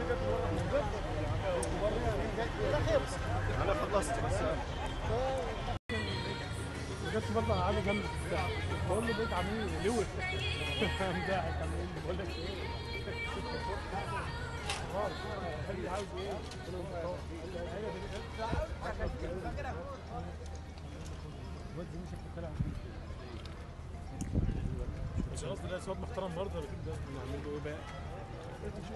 انا خلصت بس جت برضه قعدوا جنبي بقول له بقيت عاملين لوت مضحك عاملين بقول لك ايه خلاص خلي عاوز ايه قلت له انت الواد زميلي شكله طلع مش قصدي ده سواد محترم برضه بجيب ده نعمل له ايه بقى